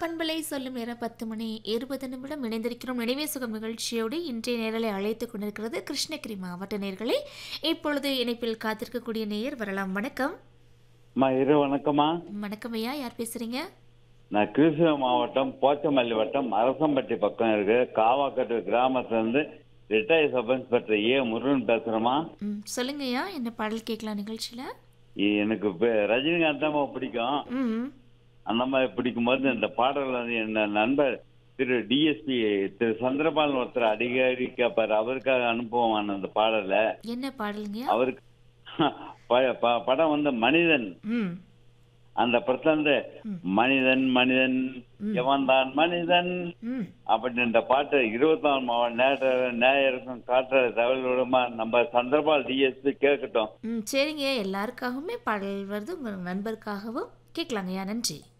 பண்பலை சொல்லும் நேரம் பத்து மணி இருபது நிமிடம் இணைந்திருக்கிறோம் நினைவே சுகம் நிகழ்ச்சியோடு இன்றைய நேரலை அழைத்துக் கொண்டிருக்கிறது கிருஷ்ணகிரி மாவட்ட நேர்களே இப்பொழுது இணைப்பில் காத்திருக்கக்கூடிய நேயர் வரலாம் வணக்கம் அம்மா இரு வணக்கம்மா வணக்கம் ஐயா யார் பேசுறீங்க நான் கிருஷ்ணகிரி மாவட்டம் போச்சமல்லி வட்டம் அரசம்பட்டி பக்கம் இருக்கு காவாக்கட்டு கிராமத்துல இருந்து retired sub inspector A Murugan பேசுறேம்மா ம் சொல்லுங்க ஐயா என்ன பாடல் கேட்கலாம் நிகழ்ச்சியில இ- எனக்கு இப்ப ரஜினிகாந்த் தான் பிடிக்கும் ம் அந்த மாதிரி பிடிக்கும்போது இந்த பாடல் வந்து என்ன நண்பர் திரு டிஎஸ்பி திரு சந்திரபாலன் ஒருத்தர் அடிக்கடி கேட்பாரு அவருக்காக அனுப்புவான் அந்த பாடலை என்ன பாடலுங்க அவருக்கு ப- ப- படம் வந்து மனிதன் ம் அந்த படத்துல இருந்து மனிதன் மனிதன் எவன்தான் மனிதன் ம் அப்படின்ற பாட்டு இருபத்தி நாலு மாவட்ட நேர நேயருக்கும் காட்டுற தகவலோடமா நம்ம சந்திரபால் டிஎஸ்பி கேட்கட்டும் ம் சரிங்க எல்லாருக்காகவுமே பாடல் வருது உங்கள் நண்பருக்காகவும் கேட்கலாங்கய்யா நன்றி